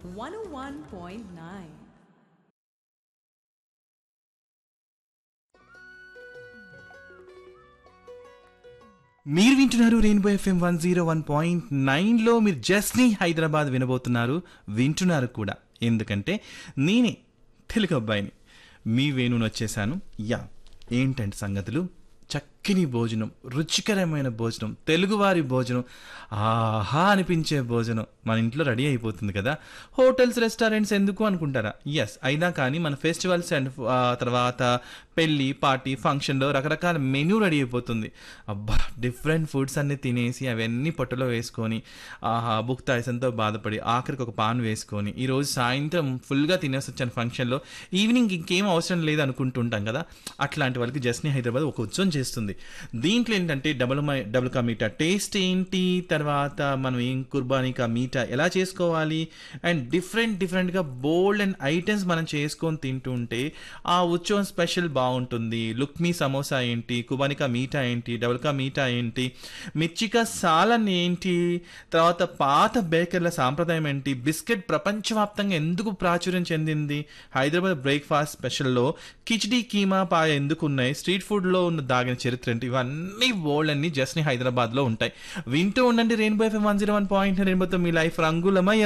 101.9. మీరు వింటున్నారు rainbow FM one zero one point నైన్లో మీరు జస్ట్ని హైదరాబాద్ వినబోతున్నారు వింటున్నారు కూడా ఎందుకంటే నేనే తెలుగు అబ్బాయిని మీ వేణుని వచ్చేసాను యా ఏంటంటే సంగతులు చక్కని భోజనం రుచికరమైన భోజనం తెలుగువారి భోజనం ఆహా అనిపించే భోజనం మన ఇంట్లో రెడీ అయిపోతుంది కదా హోటల్స్ రెస్టారెంట్స్ ఎందుకు అనుకుంటారా ఎస్ అయినా కానీ మన ఫెస్టివల్స్ అండ్ తర్వాత పెళ్ళి పార్టీ ఫంక్షన్లో రకరకాల మెనూ రెడీ అయిపోతుంది అబ్బా డిఫరెంట్ ఫుడ్స్ అన్ని తినేసి అవన్నీ పొట్టలో వేసుకొని ఆహా బుక్ తాయిసంతో బాధపడి ఆఖరికి ఒక పాన్ వేసుకొని ఈరోజు సాయంత్రం ఫుల్గా తినేసి వచ్చాను ఫంక్షన్లో ఈవినింగ్ ఇంకేం అవసరం లేదు అనుకుంటుంటాం కదా అట్లాంటి వాళ్ళకి జస్ని హైదరాబాద్ ఒక ఉత్సవం చేస్తుంది దీంట్లో ఏంటంటే డబుల్ మై డబుల్ కా మీటా టేస్ట్ ఏంటి తర్వాత మనం ఏం కుర్బానీ కా మీటా ఎలా చేసుకోవాలి అండ్ డిఫరెంట్ డిఫరెంట్గా బోల్డ్ అండ్ ఐటమ్స్ మనం చేసుకొని తింటుంటే ఆ ఉత్సవం స్పెషల్ బాగుంటుంది లుక్మీ సమోసా ఏంటి కుబానికా మీఠా ఏంటి డబుల్ కా మీఠా ఏంటి మిర్చికా సాలన్ ఏంటి తర్వాత పాత బేకర్ల సాంప్రదాయం ఏంటి బిస్కెట్ ప్రపంచవ్యాప్తంగా ఎందుకు ప్రాచుర్యం చెందింది హైదరాబాద్ బ్రేక్ఫాస్ట్ స్పెషల్లో కిచిడి కీమా పాయ ఎందుకు ఉన్నాయి స్ట్రీట్ ఫుడ్లో ఉన్న దాగిన చరిత్ర ఏంటి ఇవన్నీ బోల్డ్ అన్ని జస్ట్ని హైదరాబాద్లో ఉంటాయి వింటూ ఉండండి rainbow FM one zero one point రెయిన్బోతో మీ లైఫ్ రంగులమయ